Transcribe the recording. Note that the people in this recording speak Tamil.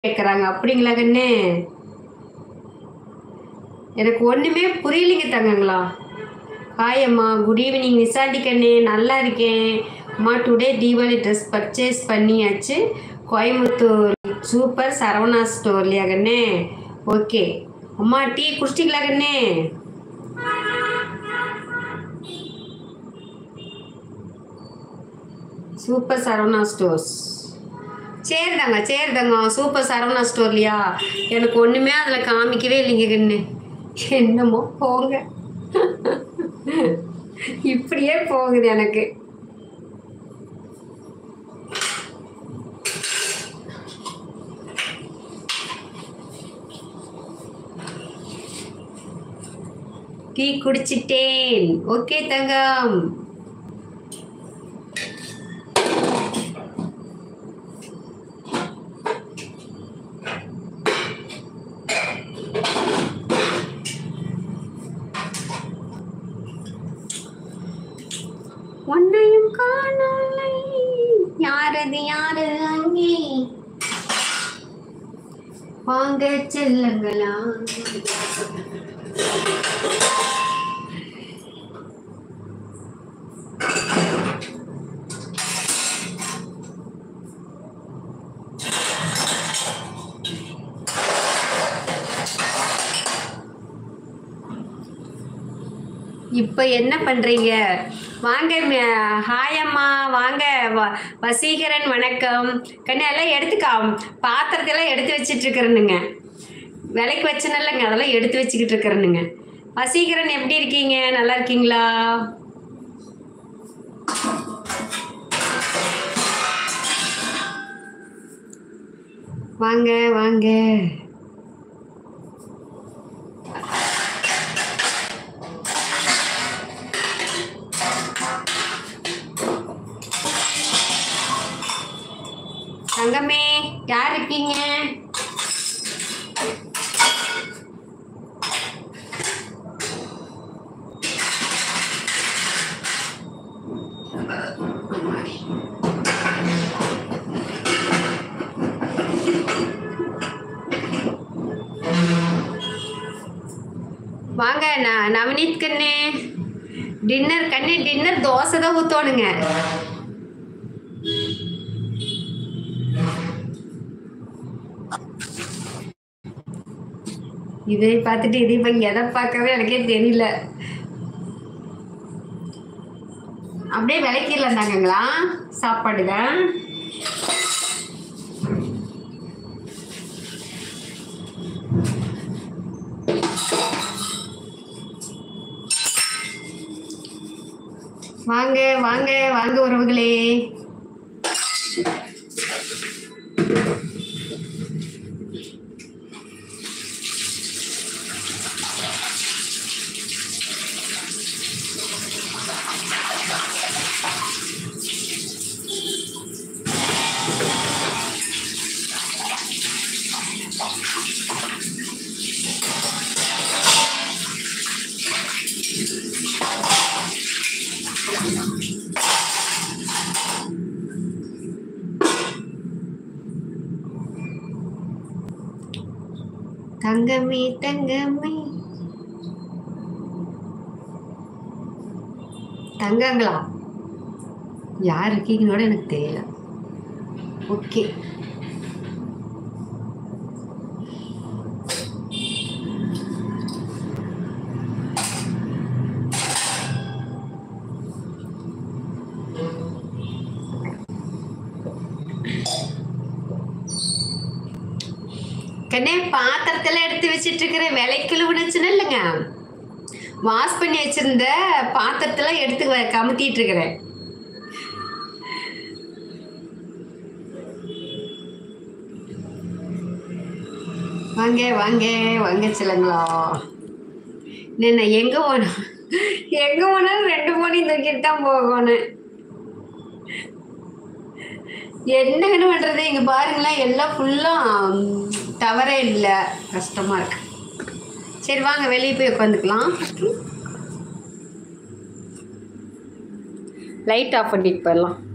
கேட்குறாங்க அப்படிங்களா கண்ணு எனக்கு ஒன்றுமே புரியலைங்க தங்கங்களா ஹாய் அம்மா குட் ஈவினிங் நிசாண்டி கண்ணு நல்லா இருக்கேன் அம்மா டுடே தீபாவளி ட்ரெஸ் பர்ச்சேஸ் பண்ணியாச்சு கோயம்புத்தூர் சூப்பர் சரவணா ஸ்டோர்லையா கண்ணு ஓகே அம்மா டீ குடிச்சிட்டிங்களா கண்ணு சூப்பர் சரவணா ஸ்டோர்ஸ் சரிதாங்க சரிதாங்க சூப்பர் சரவணா ஸ்டோர்லையா எனக்கு ஒன்றுமே அதில் காமிக்கவே இல்லைங்க கண்ணு என்னமோ போங்க இப்படியே போகுது எனக்கு டீ குடிச்சிட்டேன் ஓகே தங்கம் உன்னையும் காணலை யாரது யாரு அங்கே வாங்க செல்லுங்களா இப்போ என்ன பண்ணுறீங்க வாங்க ம- ஹாய் அம்மா வாங்க வ- வசீகரன் வணக்கம் கண்ணு எல்லாம் எடுத்துக்கா பாத்திரத்தையெல்லாம் எடுத்து வச்சிட்டு இருக்கிறேனுங்க விலைக்கு வச்சனல்லங்க அதெல்லாம் எடுத்து வச்சுக்கிட்டு இருக்கிறேனுங்க வசீகரன் எப்படி இருக்கீங்க நல்லா இருக்கீங்களா வாங்க வாங்க தங்கமே யார் இருக்கீங்க வாங்க நான் நவநீத் கண்ணு டின்னர் கண்ணு டின்னர் தோசை தான் ஊற்றணுங்க இதை பார்த்துட்டு இதை இப்போ எதை பார்க்கவே எனக்கே தெரியல அப்படியே விலைக்கிடலாம் தாங்கங்களா சாப்பாடு தான் வாங்க வாங்க வாங்க உறவுகளே தங்கமே தங்கமே தங்கங்களா யார் இருக்கீங்களோட எனக்கு தெரியல ஓகே கண்ணே பாத்திரத்தில் எடுத்து வச்சிட்டு இருக்கிற விலைக்குழு உணச்சுன்னு இல்லைங்க வாஷ் பண்ணி வச்சிருந்த பாத்திரத்தெல்லாம் எடுத்து வ- கமுத்திட்டு இருக்கிறேன் வாங்க வாங்க வாங்க சிலங்களா என்ன எங்க போனோம் எங்க போனாலும் ரெண்டு மணி தூக்கிட்டு தான் போகணும் என்னன்னு பண்றது இங்க பாருங்களேன் எல்லாம் ஃபுல்லா டவரே இல்லை கஷ்டமா இருக்கு சரி வாங்க வெளியே போய் உட்காந்துக்கலாம் லைட் ஆஃப் பண்ணிட்டு போயிடலாம்